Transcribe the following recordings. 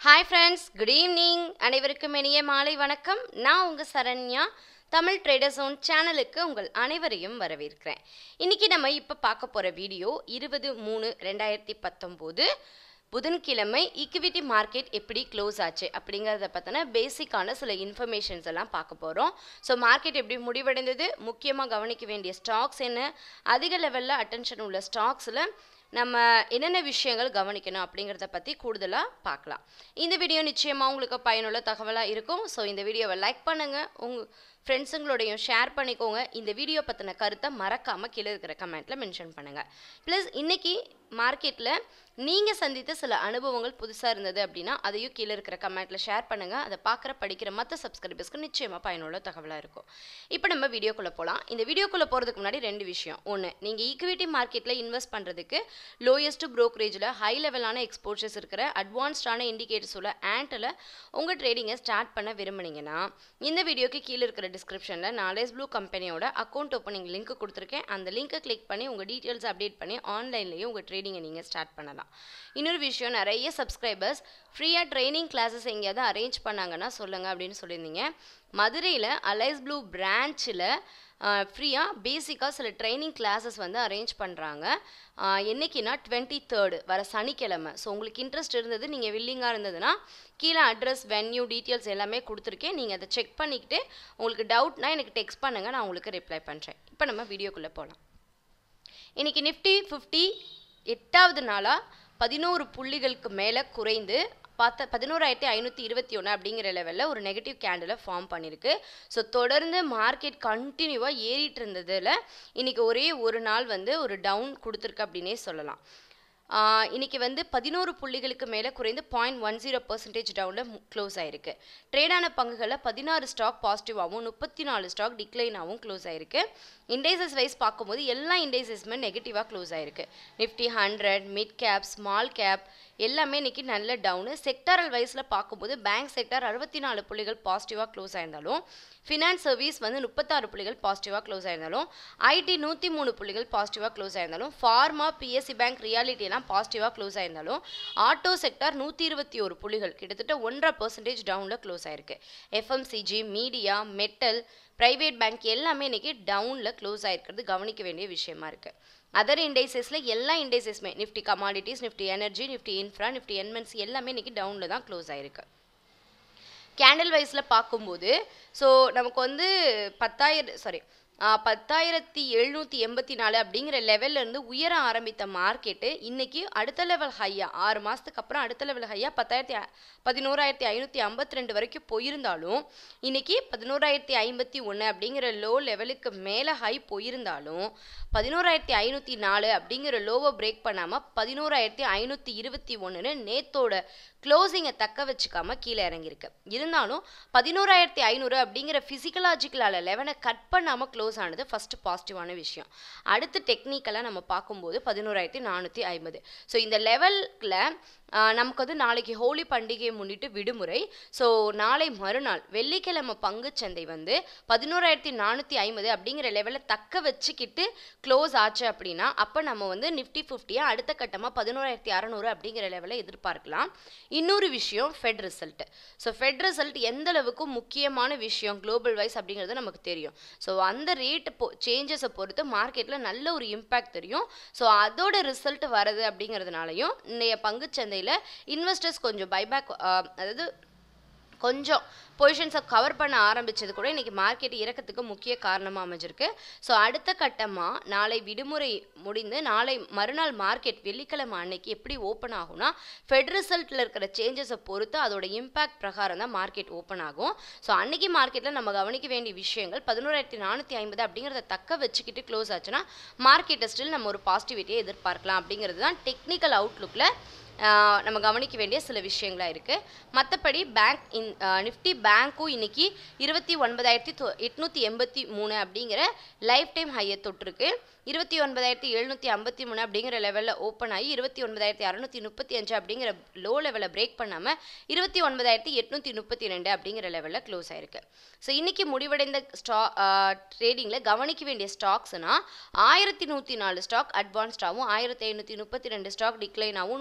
hi friends good evening அனைவருக்கும் இனிய மாலை வணக்கம் நான் உங்கள் சரண்யா தமிழ் ட்ரேடர் ஜோன் சேனலுக்கு உங்கள் அனைவரையும் வரவேற்கிறேன் இன்றைக்கி நம்ம இப்போ பார்க்க போகிற வீடியோ இருபது மூணு ரெண்டாயிரத்தி பத்தொம்போது புதன்கிழமை ஈக்விட்டி மார்க்கெட் எப்படி க்ளோஸ் ஆச்சு அப்படிங்கிறத பற்றின பேசிக்கான சில இன்ஃபர்மேஷன்ஸ் எல்லாம் பார்க்க போகிறோம் ஸோ மார்க்கெட் எப்படி முடிவடைந்தது முக்கியமாக கவனிக்க வேண்டிய ஸ்டாக்ஸ் என்ன அதிக லெவலில் அட்டென்ஷன் உள்ள ஸ்டாக்ஸில் நம்ம என்னென்ன விஷயங்கள் கவனிக்கணும் அப்படிங்கிறத பற்றி கூடுதலாக பார்க்கலாம் இந்த வீடியோ நிச்சயமாக உங்களுக்கு பயனுள்ள தகவலாக இருக்கும் ஸோ இந்த வீடியோவை லைக் பண்ணுங்கள் உங்கள் ஃப்ரெண்ட்ஸுங்களோடையும் ஷேர் பண்ணிக்கோங்க இந்த வீடியோ பற்றின கருத்தை மறக்காமல் கீழே இருக்கிற கமெண்ட்டில் மென்ஷன் பண்ணுங்கள் ப்ளஸ் இன்றைக்கி மார்க்கெட்டில் நீங்கள் சந்தித்த சில அனுபவங்கள் புதுசாக இருந்தது அப்படின்னா அதையும் கீழே இருக்கிற கமெண்ட்டில் ஷேர் பண்ணுங்கள் அதை பார்க்குற படிக்கிற மற்ற சப்ஸ்கிரைபர்ஸ்க்கு நிச்சயமாக பயனுள்ள தகவலாக இருக்கும் இப்போ நம்ம வீடியோக்குள்ளே போகலாம் இந்த வீடியோக்குள்ளே போகிறதுக்கு முன்னாடி ரெண்டு விஷயம் ஒன்று நீங்கள் ஈக்விட்டி மார்க்கெட்டில் இன்வெஸ்ட் பண்ணுறதுக்கு லோயஸ்ட் ப்ரோக்கரேஜில் ஹை லெவலான எக்ஸ்போர்ச்சர்ஸ் இருக்கிற அட்வான்ஸ்டான இண்டிகேட்டர்ஸ் உள்ள ஆண்ட்டில் உங்கள் ட்ரேடிங்கை ஸ்டார்ட் பண்ண விரும்புனீங்கன்னா இந்த வீடியோக்கு கீழே இருக்கிற டிஸ்கிரிப்ஷனில் நாலேஜ் ப்ளூ கம்பெனியோட அக்கௌண்ட் ஓப்பனிங் லிங்க் கொடுத்துருக்கேன் அந்த லிங்க்கை கிளிக் பண்ணி உங்கள் டீட்டெயில்ஸ் அப்டேட் பண்ணி ஆன்லைன்லேயும் உங்கள் ட்ரேடிங்கை நீங்கள் ஸ்டார்ட் பண்ணலாம் இன்னொரு விஷயம் நிறைய சப்ஸ்கிரைபர்ஸ் ஃப்ரீயாக ட்ரைனிங் கிளாஸஸ் எங்கேயாவது அரேஞ்ச் பண்ணாங்கன்னா சொல்லுங்கள் அப்படின்னு சொல்லியிருந்தீங்க மதுரையில் அலைஸ் ப்ளூ பிரான்ச்சில் ஃப்ரீயாக பேசிக்காக சில ட்ரைனிங் கிளாஸஸ் வந்து அரேஞ்ச் பண்ணுறாங்க என்றைக்கினா டுவெண்ட்டி தேர்டு வர சனிக்கிழமை ஸோ உங்களுக்கு இன்ட்ரெஸ்ட் இருந்தது நீங்கள் வில்லிங்காக இருந்ததுன்னா கீழே அட்ரஸ் வென்யூ டீட்டெயில்ஸ் எல்லாமே கொடுத்துருக்கேன் நீங்கள் அதை செக் பண்ணிக்கிட்டு உங்களுக்கு டவுட்னா எனக்கு டெக்ஸ்ட் பண்ணுங்கள் நான் உங்களுக்கு ரிப்ளை பண்ணுறேன் இப்போ நம்ம வீடியோக்குள்ளே போகலாம் இன்றைக்கி நிஃப்டி ஃபிஃப்டி எட்டாவது நாளாக பதினோரு புள்ளிகளுக்கு மேலே குறைந்து பார்த்த பதினோராயிரத்தி ஐநூற்றி இருபத்தி ஒன்று அப்படிங்கிற லெவலில் ஒரு நெகட்டிவ் கேண்டிலை ஃபார்ம் பண்ணியிருக்கு ஸோ தொடர்ந்து மார்க்கெட் கண்டினியூவாக ஏறிட்டு இருந்ததில் இன்றைக்கி ஒரே ஒரு நாள் வந்து ஒரு டவுன் கொடுத்துருக்கு அப்படின்னே சொல்லலாம் இன்னைக்கு வந்து பதினோரு புள்ளிகளுக்கு மேலே குறைந்து பாயிண்ட் ஒன் ஜீரோ பர்சன்டேஜ் டவுனில் க்ளோஸ் ஆயிருக்கு ட்ரேடான பங்குகளில் பதினாறு ஸ்டாக் பாசிட்டிவாகவும் முப்பத்தி நாலு ஸ்டாக் டிக்ளைனாகவும் க்ளோஸ் ஆயிருக்கு இண்டேசஸ் வைஸ் பார்க்கும்போது எல்லா இண்டேசஸுமே நெகட்டிவாக க்ளோஸ் ஆயிருக்கு Nifty hundred mid cap small cap எல்லாமே இன்னைக்கு நல்ல டவுனு செக்டாரல் வைஸில் பார்க்கும்போது பேங்க் செக்டார் அறுபத்தி நாலு புள்ளிகள் பாசிட்டிவாக க்ளோஸ் ஆயிருந்தாலும் ஃபினான்ஸ் சர்வீஸ் வந்து முப்பத்தாறு புள்ளிகள் பாசிட்டிவாக க்ளோஸ் ஆயிருந்தாலும் ஐடி நூற்றி மூணு புள்ளிகள் பாசிட்டிவாக க்ளோஸ் ஆயிருந்தாலும் ஃபார்மா பிஎஸ்சி பேங்க் ரியாலிட்டி எல்லாம் பாசிட்டிவாக க்ளோஸ் ஆயிருந்தாலும் ஆட்டோ செக்டார் நூற்றி இருபத்தி ஒரு புள்ளிகள் கிட்டத்தட்ட ஒன்றரை பர்சன்டேஜ் டவுனில் க்ளோஸ் ஆயிருக்கு FMCG media metal private bank எல்லாமே இன்னைக்கு டவுனில் க்ளோஸ் ஆயிருக்கிறது கவனிக்க வேண்டிய விஷயமா இருக்குது அதர் இண்டேசஸில் எல்லா இண்டேசஸுமே Nifty commodities Nifty energy Nifty infra Nifty MNC எல்லாமே இன்னைக்கு டவுனில் தான் க்ளோஸ் ஆயிருக்கு கேண்டில் வைஸில் பார்க்கும்போது ஸோ நமக்கு வந்து பத்தாயிரம் சாரி பத்தாயிரத்தி எழுநூற்றி எண்பத்தி நாலு அப்படிங்கிற லெவல்லேருந்து உயர ஆரம்பித்த மார்க்கெட்டு இன்னைக்கு அடுத்த லெவல் ஹையா ஆறு மாதத்துக்கு அப்புறம் அடுத்த லெவல் ஹையா பத்தாயிரத்தி பதினோராயிரத்தி ஐநூற்றி ஐம்பத்தி ரெண்டு வரைக்கும் போயிருந்தாலும் இன்னைக்கு பதினோராயிரத்தி ஐம்பத்தி ஒன்று அப்படிங்கிற லோ லெவலுக்கு மேலே ஹை போயிருந்தாலும் பதினோராயிரத்தி ஐநூற்றி நாலு அப்படிங்கிற லோவை பிரேக் பண்ணாமல் பதினோராயிரத்தி ஐநூற்றி இருபத்தி ஒன்றுன்னு நேத்தோட க்ளோசிங்கை தக்க வச்சுக்காம கீழே இறங்கியிருக்கு இருந்தாலும் பதினோராயிரத்தி ஐநூறு அப்படிங்கிற ஃபிசிக்கலாஜிக்கலால் லெவனை கட் பண்ணாமல் க்ளோஸ் ஆனது ஃபஸ்ட்டு பாசிட்டிவான விஷயம் அடுத்து டெக்னிக்கலாக நம்ம பார்க்கும்போது பதினோராயிரத்தி நானூற்றி ஐம்பது ஸோ இந்த லெவலில் நமக்கு வந்து நாளைக்கு ஹோலி பண்டிகையை முன்னிட்டு விடுமுறை ஸோ நாளை மறுநாள் வெள்ளிக்கிழமை பங்குச்சந்தை வந்து பதினோராயிரத்தி நானூற்றி ஐம்பது அப்படிங்கிற லெவலில் தக்க வச்சுக்கிட்டு க்ளோஸ் ஆச்சு அப்படின்னா அப்போ நம்ம வந்து நிஃப்டி ஃபிஃப்டியை அடுத்த கட்டமாக பதினோராயிரத்தி அறநூறு அப்படிங்கிற லெவலில் எதிர்பார்க்கலாம் இன்னொரு விஷயம் Fed result so Fed result எந்த அளவுக்கு முக்கியமான விஷயம் குளோபல் வைஸ் அப்படிங்கிறது நமக்கு தெரியும் ஸோ அந்த ரேட் பொ சேஞ்சஸை பொறுத்து மார்க்கெட்டில் நல்ல ஒரு இம்பேக்ட் தெரியும் ஸோ அதோட ரிசல்ட் வருது அப்படிங்கிறதுனாலையும் இன்றைய பங்குச்சந்தையில் இன்வெஸ்டர்ஸ் கொஞ்சம் பைபேக் அதாவது கொஞ்சம் பொசிஷன்ஸை கவர் பண்ண ஆரம்பித்தது கூட இன்றைக்கி மார்க்கெட் இறக்கத்துக்கு முக்கிய காரணமாக அமைஞ்சிருக்கு ஸோ அடுத்த கட்டமாக நாளை விடுமுறை முடிந்து நாளை மறுநாள் மார்க்கெட் வெள்ளிக்கிழமை அன்னைக்கு எப்படி ஓப்பன் ஆகும்னா ஃபெட் ரிசல்ட்டில் இருக்கிற சேஞ்சஸை பொறுத்து அதோட இம்பேக்ட் பிரகாரம் தான் மார்க்கெட் ஓப்பன் ஆகும் ஸோ அன்னைக்கு மார்க்கெட்டில் நம்ம கவனிக்க வேண்டிய விஷயங்கள் பதினோராயிரத்தி நானூற்றி ஐம்பது அப்படிங்கிறத தக்க வச்சுக்கிட்டு க்ளோஸ் ஆச்சுன்னா மார்க்கெட்டை ஸ்டில் நம்ம ஒரு பாசிட்டிவிட்டியை எதிர்பார்க்கலாம் அப்படிங்கிறது தான் டெக்னிக்கல் அவுட்லுக்கில் நம்ம கவனிக்க வேண்டிய சில விஷயங்களாக இருக்குது மற்றபடி பேங்க் இன் நிஃப்டி பேங்க்கும் இன்னைக்கு இருபத்தி ஒன்பதாயிரத்தி தொ எட்நூற்றி எண்பத்தி மூணு அப்படிங்கிற லைஃப் டைம் ஹையை தொட்டிருக்கு இருபத்தி ஒன்பதாயிரத்தி எழுநூற்றி ஐம்பத்தி மூணு அப்படிங்கிற லெவலில் ஓப்பன் ஆகி இருபத்தி ஒன்பதாயிரத்தி அறநூற்றி முப்பத்தி அஞ்சு அப்படிங்கிற லோ லெவலில் பிரேக் பண்ணாமல் இருபத்தி ஒன்பதாயிரத்தி எட்நூற்றி முப்பத்தி ரெண்டு அப்படிங்கிற லெவலில் க்ளோஸ் ஆயிருக்கு ஸோ இன்றைக்கி முடிவடைந்த ஸ்டா ட்ரேடிங்கில் கவனிக்க வேண்டிய ஸ்டாக்ஸ்னால் ஆயிரத்தி நூற்றி நாலு ஸ்டாக் அட்வான்ஸ்டாகவும் ஆயிரத்தி ஐநூற்றி முப்பத்தி ரெண்டு ஸ்டாக் டிக்ளைனாகவும் நூற்றி எழுபத்தி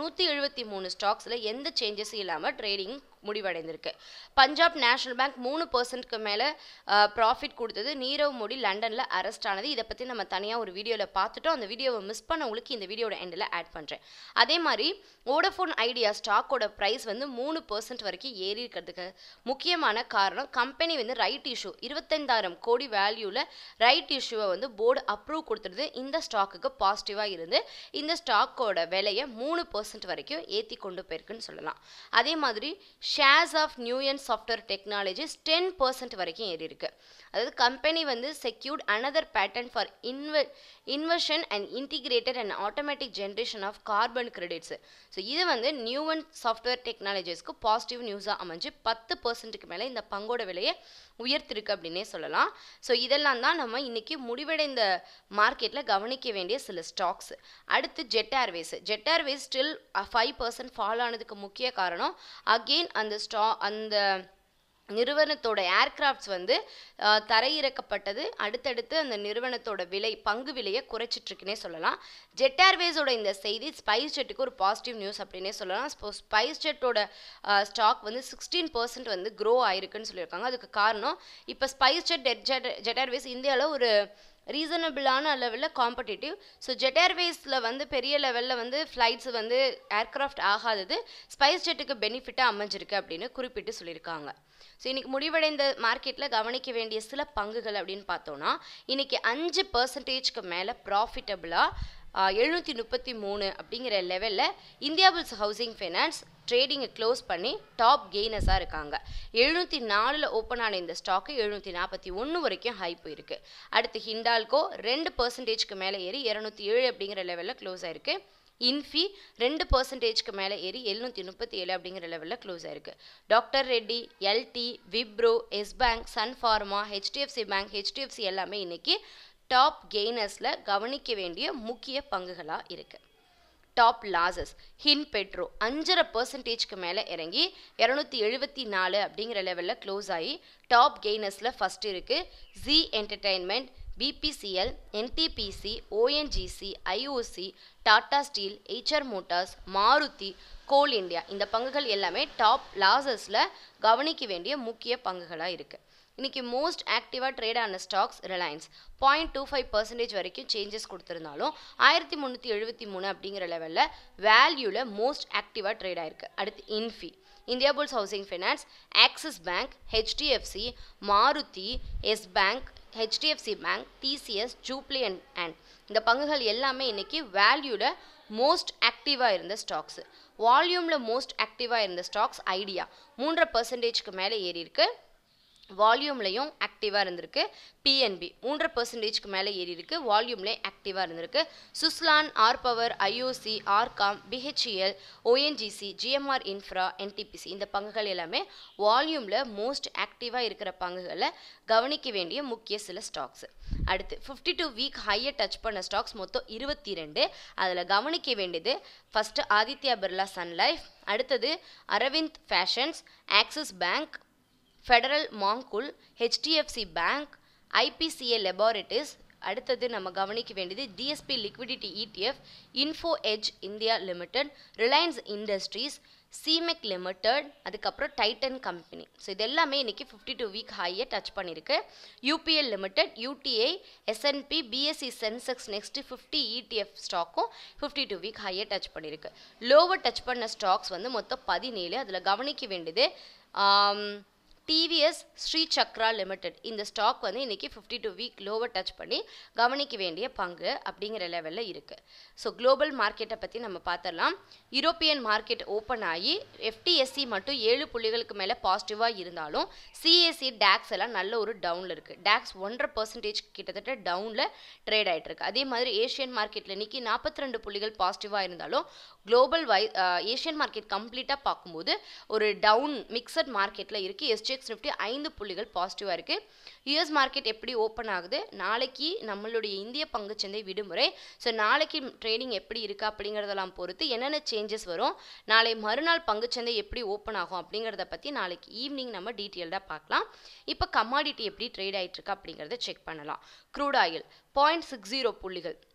இருபத்தி மூணு ஸ்டாக்ஸில் எந்த சேஞ்சஸும் இல்லாமல் ட்ரேடிங் முடிவடைந்திருக்கு பஞ்சாப் நேஷனல் பேங்க் மூணு பர்சன்ட்க்கு மேலே ப்ராஃபிட் கொடுத்தது நீரவ் மோடி லண்டனில் அரெஸ்ட் ஆனது இதை பற்றி நம்ம தனியாக ஒரு வீடியோவில் பார்த்துட்டோம் அந்த வீடியோவை மிஸ் பண்ணவங்களுக்கு இந்த வீடியோட எண்டில் ஆட் பண்ணுறேன் அதே மாதிரி வோடஃபோன் ஐடியா ஸ்டாக்கோட ப்ரைஸ் வந்து மூணு பர்சன்ட் வரைக்கும் ஏறி இருக்கிறதுக்கு முக்கியமான காரணம் கம்பெனி வந்து ரைட் இஷ்யூ இருபத்தைந்தாயிரம் கோடி வேல்யூவில் ரைட் இஷ்யூவை வந்து போர்டு அப்ரூவ் கொடுத்துருது இந்த ஸ்டாக்குக்கு பாசிட்டிவாக இருந்து இந்த ஸ்டாக்கோட விலையை மூணு பர்சன்ட் வரைக்கும் ஏற்றி கொண்டு போயிருக்குன்னு சொல்லலாம் அதே மாதிரி ஷேர்ஸ் ஆஃப் நியூயன் சாஃப்ட்வேர் டெக்னாலஜிஸ் டென் பர்சன்ட் வரைக்கும் ஏறி இருக்கு அதாவது கம்பெனி வந்து secured another patent for inve inversion and integrated and automatic generation of carbon credits so இது வந்து நியூவன் சாஃப்ட்வேர் டெக்னாலஜிஸ்க்கு பாசிட்டிவ் நியூஸாக அமைஞ்சு பத்து பர்சன்ட்டுக்கு மேலே இந்த பங்கோட விலையை உயர்த்திருக்கு அப்படின்னே சொல்லலாம் ஸோ இதெல்லாம் தான் நம்ம இன்னைக்கு முடிவடைந்த மார்க்கெட்டில் கவனிக்க வேண்டிய சில ஸ்டாக்ஸ் அடுத்து Jet Airways Jet Airways still five percent fall ஆனதுக்கு முக்கிய காரணம் அகெயின் அந்த ஸ்டா அந்த நிறுவனத்தோட ஏர்கிராஃப்ட்ஸ் வந்து அஹ், தரையிறக்கப்பட்டது அடுத்தடுத்து அந்த நிறுவனத்தோட விலை பங்கு விலையை குறைச்சிட்ருக்குன்னே சொல்லலாம் ஜெட் ஏர்வேஸோட இந்த செய்தி ஸ்பைஸ் ஜெட்டுக்கு ஒரு பாசிட்டிவ் நியூஸ் அப்படின்னே சொல்லலாம் இப்போ ஸ்பைஸ் ஜெட்டோட ஸ்டாக் வந்து சிக்ஸ்டீன் பர்சன்ட் வந்து க்ரோ ஆயிருக்குன்னு சொல்லியிருக்காங்க அதுக்கு காரணம் இப்போ Spice Jet Jet Jet Airways இந்தியாவில் ஒரு ரீசனபிளான லெவலில் காம்படிட்டிவ் ஸோ ஜெட் ஏர்வேஸில் வந்து பெரிய லெவலில் வந்து ஃப்ளைட்ஸ் வந்து ஏர்க்ராஃப்ட் ஆகாதது ஸ்பைஸ் ஜெட்டுக்கு பெனிஃபிட்டாக அமைஞ்சிருக்கு அப்படின்னு குறிப்பிட்டு சொல்லியிருக்காங்க ஸோ இன்னைக்கு முடிவடைந்த மார்க்கெட்டில் கவனிக்க வேண்டிய சில பங்குகள் அப்படின்னு பார்த்தோன்னா இன்னைக்கு அஞ்சு பர்சன்டேஜ்க்கு மேலே ப்ராஃபிட்டபுளாக எழுநூற்றி முப்பத்தி மூணு அப்படிங்கிற லெவலில் இந்தியா புல்ஸ் ஹவுசிங் ஃபைனான்ஸ் ட்ரேடிங்கை க்ளோஸ் பண்ணி டாப் கெய்னஸாக இருக்காங்க எழுநூற்றி நாலில் ஓப்பன் ஆன இந்த ஸ்டாக்கு எழுநூற்றி நாற்பத்தி ஒன்று வரைக்கும் ஹை போயிருக்கு அடுத்து ஹிண்டால்கோ ரெண்டு பர்சன்டேஜ்க்கு மேலே ஏறி இரநூத்தி ஏழு அப்படிங்கிற லெவலில் க்ளோஸ் ஆயிருக்கு இன்ஃபி ரெண்டு பர்சன்டேஜ்க்கு மேலே ஏறி எழுநூற்றி முப்பத்தி ஏழு அப்படிங்கிற லெவலில் க்ளோஸ் ஆயிருக்கு doctor Reddy LT Wipro Yes bank Sun Pharma HDFC bank HDFC எல்லாமே இன்னைக்கு டாப் கெய்னர்ஸில் கவனிக்க வேண்டிய முக்கிய பங்குகளாக இருக்குது டாப் லாசஸ் ஹின் பெட்ரோ அஞ்சரை பர்சன்டேஜ்க்கு மேலே இறங்கி இரநூத்தி எழுபத்தி நாலு அப்படிங்கிற லெவலில் க்ளோஸ் ஆகி டாப் கெய்னர்ஸில் ஃபஸ்ட் இருக்குது Zee entertainment BPCL NTPC ONGC IOC Tata steel HR motors Maruti coal India இந்த பங்குகள் எல்லாமே டாப் லாசஸில் கவனிக்க வேண்டிய முக்கிய பங்குகளாக இருக்குது இன்னைக்கு மோஸ்ட் ஆக்டிவாக ட்ரேட் ஆன stocks Reliance point two five percentage வரைக்கும் சேஞ்சஸ் கொடுத்துருந்தாலும் ஆயிரத்தி முந்நூற்றி எழுபத்தி மூணு அப்படிங்கிற லெவலில் வேல்யூவில் மோஸ்ட் ஆக்டிவாக ட்ரேட் ஆயிருக்கு அடுத்து Infy Indiabulls housing finance Axis bank HDFC Maruti Yes bank HDFC bank TCS Jubilant and இந்த பங்குகள் எல்லாமே இன்னைக்கு வேல்யூவில் மோஸ்ட் ஆக்டிவாக இருந்த ஸ்டாக்ஸ் வால்யூமில் மோஸ்ட் ஆக்டிவாக இருந்த ஸ்டாக்ஸ் ஐடியா மூன்றரை பர்சன்டேஜ்க்கு மேலே ஏறி இருக்கு வால்யூம்லையும் ஆக்டிவாக இருந்திருக்கு பிஎன்பி மூன்றரை பர்சன்டேஜ்க்கு மேலே ஏறி இருக்கு வால்யூம்லேயும் ஆக்டிவாக இருந்திருக்கு Suzlon R power IOC RCom BHEL ONGC GMR infra NTPC இந்த பங்குகள் எல்லாமே வால்யூமில் மோஸ்ட் ஆக்டிவாக இருக்கிற பங்குகளை கவனிக்க வேண்டிய முக்கிய சில ஸ்டாக்ஸ் அடுத்து ஃபிஃப்டி டூ வீக் ஹையை டச் பண்ண ஸ்டாக்ஸ் மொத்தம் இருபத்தி ரெண்டு அதில் கவனிக்க வேண்டியது first Aditya Birla sun life அடுத்தது Arvind fashions Axis bank federal Mogul HDFC bank IPCA laboratories அடுத்தது நம்ம கவனிக்க வேண்டியது DSP liquidity ETF info edge India limited Reliance industries சிமெக் லிமிடெட் அதுக்கப்புறம் டைட்டன் கம்பெனி ஸோ இது எல்லாமே இன்னைக்கு ஃபிஃப்டி டூ வீக் ஹையை டச் பண்ணியிருக்கு UPL limited UTI S and P BSE sensex next fifty ETF ஸ்டாக்கும் fifty two week ஹையை டச் பண்ணியிருக்கு லோவர் டச் பண்ண ஸ்டாக்ஸ் வந்து மொத்தம் பதினேழு அதில் கவனிக்க வேண்டியது ஆம், டிவிஎஸ் ஸ்ரீ சக்ரா லிமிடெட் இந்த ஸ்டாக் வந்து இன்னைக்கு fifty two week lower touch பண்ணி கவனிக்க வேண்டிய பங்கு அப்படிங்கிற லெவலில் இருக்குது ஸோ குளோபல் மார்க்கெட்டை பற்றி நம்ம பார்த்துடலாம் யூரோப்பியன் மார்க்கெட் ஓப்பன் ஆகி எஃப்டிஎஸ்சி மட்டும் ஏழு புள்ளிகளுக்கு மேலே பாசிட்டிவாக இருந்தாலும் சிஎஸ்சி டேக்ஸ் எல்லாம் நல்ல ஒரு டவுனில் இருக்குது டேக்ஸ் ஒன்றரை பர்சன்டேஜ் கிட்டத்தட்ட டவுனில் ட்ரேட் ஆயிட்டு இருக்கு அதே மாதிரி ஏஷியன் மார்க்கெட்டில் இன்னைக்கு நாற்பத்தி ரெண்டு புள்ளிகள் பாசிட்டிவாக இருந்தாலும் குளோபல் வை ஏஷியன் மார்க்கெட் கம்ப்ளீட்டாக பார்க்கும்போது ஒரு டவுன் மிக்சட் மார்க்கெட்டில் இருக்குது எஸ்டிஎக்ஸ் நிஃப்டி ஐந்து புள்ளிகள் பாசிட்டிவாக இருக்குது யூஎஸ் மார்க்கெட் எப்படி ஓப்பன் ஆகுது நாளைக்கு நம்மளுடைய இந்திய பங்குச்சந்தை விடுமுறை ஸோ நாளைக்கு ட்ரேடிங் எப்படி இருக்குது அப்படிங்கிறதெல்லாம் பொறுத்து என்னென்ன சேஞ்சஸ் வரும் நாளை மறுநாள் பங்குச்சந்தை எப்படி ஓப்பன் ஆகும் அப்படிங்கிறத பற்றி நாளைக்கு ஈவினிங் நம்ம டீட்டெயில்டாக பார்க்கலாம் இப்போ கமாடிட்டி எப்படி ட்ரேட் ஆயிட்டு இருக்கு அப்படிங்கிறத செக் பண்ணலாம் crude oil point six zero புள்ளிகள்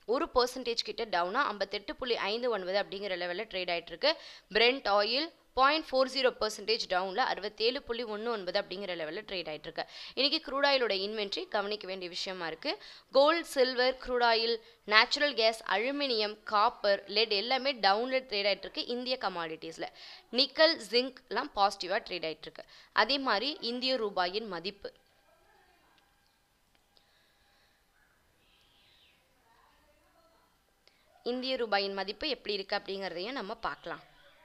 ஒரு பர்சன்டேஜ் கிட்ட டவுனாக ஐம்பத்தெட்டு புள்ளி ஐந்து ஒன்பது அப்படிங்கிற லெவலில் ட்ரேட் ஆகிட்டு இருக்கு Brent oil point four zero percentage டவுனில் அறுபத்தேழு புள்ளி ஒன்று ஒன்பது அப்படிங்கிற லெவலில் ட்ரேட் ஆகிட்டு இருக்கு இன்றைக்கி க்ரூட் ஆயிலோட இன்வென்ட்ரி கவனிக்க வேண்டிய விஷயமா இருக்குது gold silver crude oil natural gas aluminium copper lead எல்லாமே டவுனில் ட்ரேட் ஆகிட்டு இருக்கு இந்திய கமாடிட்டிஸில் நிக்கல் ஜிங்க்லாம் பாசிட்டிவாக ட்ரேட் ஆகிட்டு இருக்கு அதே மாதிரி இந்திய ரூபாயின் மதிப்பு இந்திய ரூபாயின் மதிப்பு எப்படி இருக்குது அப்படிங்கிறதையும் நம்ம பார்க்கலாம்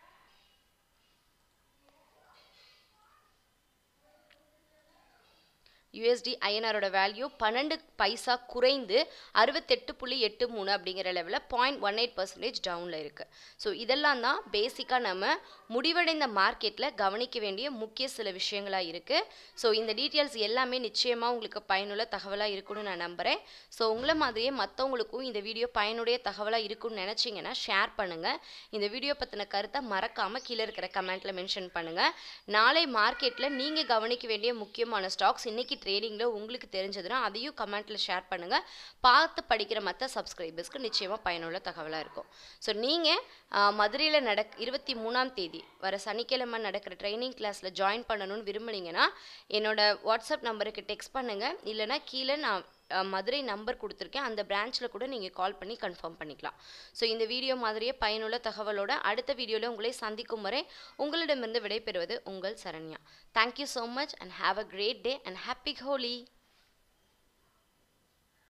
யூஎஸ்டி ஐஎன்ஆரோட வேல்யூ பன்னெண்டு பைசா குறைந்து அறுபத்தெட்டு புள்ளி எட்டு மூணு அப்படிங்கிற லெவலில் பாயிண்ட் ஒன் எயிட் பர்சன்டேஜ் டவுனில் இருக்குது ஸோ இதெல்லாம் தான் பேசிக்காக நம்ம முடிவடைந்த மார்க்கெட்டில் கவனிக்க வேண்டிய முக்கிய சில விஷயங்களாக இருக்குது ஸோ இந்த டீட்டெயில்ஸ் எல்லாமே நிச்சயமாக உங்களுக்கு பயனுள்ள தகவலாக இருக்கும்னு நான் நம்புகிறேன் ஸோ உங்களை மாதிரியே மற்றவங்களுக்கும் இந்த வீடியோ பயனுடைய தகவலாக இருக்கும்னு நினச்சிங்கன்னா ஷேர் பண்ணுங்கள் இந்த வீடியோ பற்றின கருத்தை மறக்காமல் கீழே இருக்கிற கமெண்ட்டில் மென்ஷன் பண்ணுங்கள் நாளை மார்க்கெட்டில் நீங்கள் கவனிக்க வேண்டிய முக்கியமான ஸ்டாக்ஸ் இன்றைக்கி ட்ரேடிங்கில் உங்களுக்கு தெரிஞ்சதுன்னா அதையும் கமெண்ட்டில் ஷேர் பண்ணுங்கள் பார்த்து படிக்கிற மற்ற சப்ஸ்கிரைபர்ஸ்க்கு நிச்சயமாக பயனுள்ள தகவலாக இருக்கும் ஸோ நீங்கள் மதுரையில் நடக் இருபத்தி மூணாம் தேதி வர சனிக்கிழமை நடக்கிற ட்ரைனிங் கிளாஸில் ஜாயின் பண்ணணும்னு விரும்புனீங்கன்னா என்னோட வாட்ஸ்அப் நம்பருக்கு டெக்ஸ்ட் பண்ணுங்கள் இல்லைனா கீழே நான் மதுரை நம்பர் கொடுத்துருக்கேன் அந்த பிரான்ச்சில் கூட நீங்கள் கால் பண்ணி கன்ஃபார்ம் பண்ணிக்கலாம் ஸோ இந்த வீடியோ மாதிரியே பயனுள்ள தகவலோட அடுத்த வீடியோவில் உங்களை சந்திக்கும் வரை உங்களிடமிருந்து விடைபெறுவது உங்கள் Saranya thank you so much and have a great day and happy Holi